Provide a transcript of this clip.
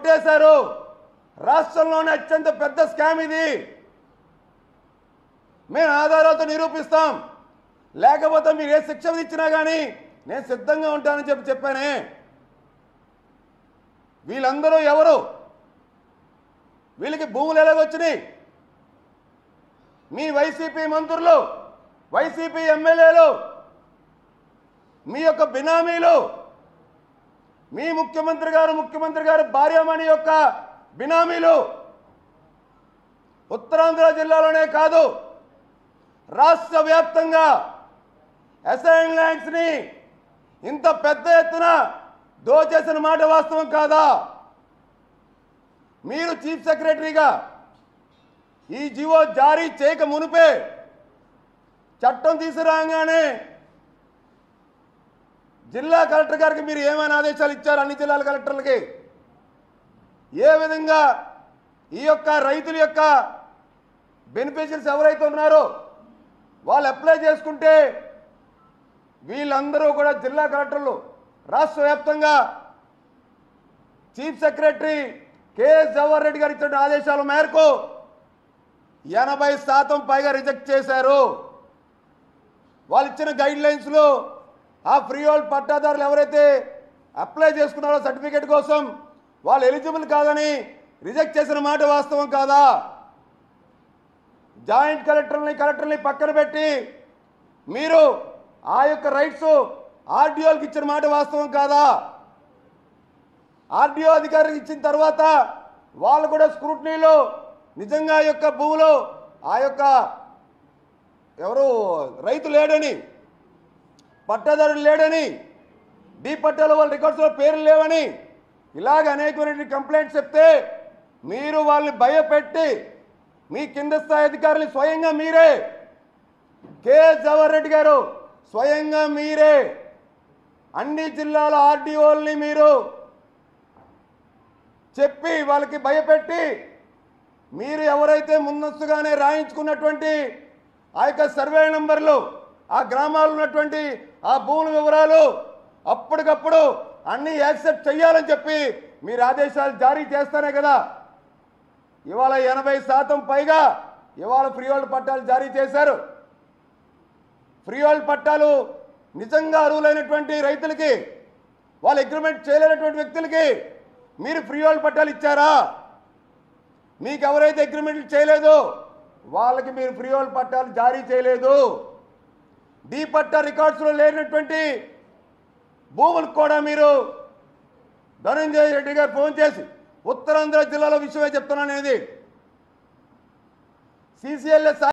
కొట్టేశారు రాష్ట్రంలోనే అత్యంత పెద్ద స్కామ్ ఇది మేము ఆధారాలతో నిరూపిస్తాం లేకపోతే మీరు ఏ శిక్ష విధించినా కానీ నేను సిద్ధంగా ఉంటానని చెప్పి చెప్పానే వీళ్ళందరూ ఎవరు వీళ్ళకి భూములు ఎలాగొచ్చినాయి మీ వైసీపీ మంత్రులు వైసీపీ ఎమ్మెల్యేలు మీ యొక్క బినామీలు మీ ముఖ్యమంత్రి గారు ముఖ్యమంత్రి గారు భార్యమణి యొక్క బినామీలు ఉత్తరాంధ్ర జిల్లాలోనే కాదు రాష్ట్ర వ్యాప్తంగా అసైన్ ల్యాండ్స్ ని ఇంత పెద్ద ఎత్తున దోచేసిన మాట వాస్తవం కాదా మీరు చీఫ్ సెక్రటరీగా ఈ జీవో జారీ చేయక మునిపే చట్టం తీసుకురాగానే జిల్లా కలెక్టర్ గారికి మీరు ఏమైనా ఆదేశాలు ఇచ్చారు అన్ని జిల్లాల కలెక్టర్లకి ఏ విధంగా ఈ యొక్క రైతుల యొక్క బెనిఫిషియర్స్ ఎవరైతే ఉన్నారో వాళ్ళు అప్లై చేసుకుంటే వీళ్ళందరూ కూడా జిల్లా కలెక్టర్లు రాష్ట్ర వ్యాప్తంగా chief secretary KS Jawahar Reddy గారు ఇచ్చిన ఆదేశాల మేరకు ఎనభై శాతం పైగా రిజెక్ట్ చేశారు వాళ్ళు ఇచ్చిన గైడ్ లైన్స్లో ఆ ఫ్రీ హోల్డ్ పట్టాదారులు ఎవరైతే అప్లై చేసుకున్నారో సర్టిఫికేట్ కోసం వాళ్ళు ఎలిజిబుల్ కాదని రిజెక్ట్ చేసిన మాట వాస్తవం కాదా జాయింట్ కలెక్టర్ని కలెక్టర్ని పక్కన పెట్టి మీరు ఆ యొక్క రైట్స్ ఆర్డీఓకి ఇచ్చిన మాట వాస్తవం కాదా ఆర్డీఓ అధికారికి ఇచ్చిన తర్వాత వాళ్ళు కూడా స్క్రూటనీలో నిజంగా ఆ యొక్క భూములు ఆ యొక్క ఎవరు రైతు లేడని పట్టాదారుడు లేడని డీ పట్టాలో వాళ్ళ రికార్డ్స్లో పేర్లు లేవని ఇలాగ అనేకమైన కంప్లైంట్స్ చెప్తే మీరు వాళ్ళని భయపెట్టి మీ కింద స్థాయి అధికారులు స్వయంగా మీరే కెఎస్ జవహర్ రెడ్డి గారు స్వయంగా మీరే అన్ని జిల్లాల ఆర్డీఓల్ని మీరు చెప్పి వాళ్ళకి భయపెట్టి మీరు ఎవరైతే ముందస్తుగానే రాయించుకున్నటువంటి ఆ యొక్క సర్వే నంబర్లు ఆ గ్రామాల్లో ఉన్నటువంటి ఆ భూముల వివరాలు అప్పటికప్పుడు అన్ని యాక్సెప్ట్ చేయాలని చెప్పి మీరు ఆదేశాలు జారీ చేస్తానే కదా ఇవాళ ఎనభై శాతం పైగా ఇవాళ ఫ్రీ హోల్డ్ పట్టాలు జారీ చేశారు ఫ్రీ హోల్డ్ పట్టాలు నిజంగా అర్హులైనటువంటి రైతులకి వాళ్ళు అగ్రిమెంట్ చేయలేనటువంటి వ్యక్తులకి మీరు ఫ్రీ హోల్డ్ పట్టాలు ఇచ్చారా మీకు ఎవరైతే అగ్రిమెంట్లు చేయలేదో వాళ్ళకి మీరు ఫ్రీ హోల్డ్ పట్టాలు జారీ చేయలేదు డీ పట్టా రికార్డ్స్లో లేనటువంటి భూములకు కూడా మీరు ధనంజయ రెడ్డి గారు ఫోన్ చేసి ఉత్తరాంధ్ర జిల్లాలో విషయమే చెప్తున్నాను అనేది సిసిఎల్ఎస్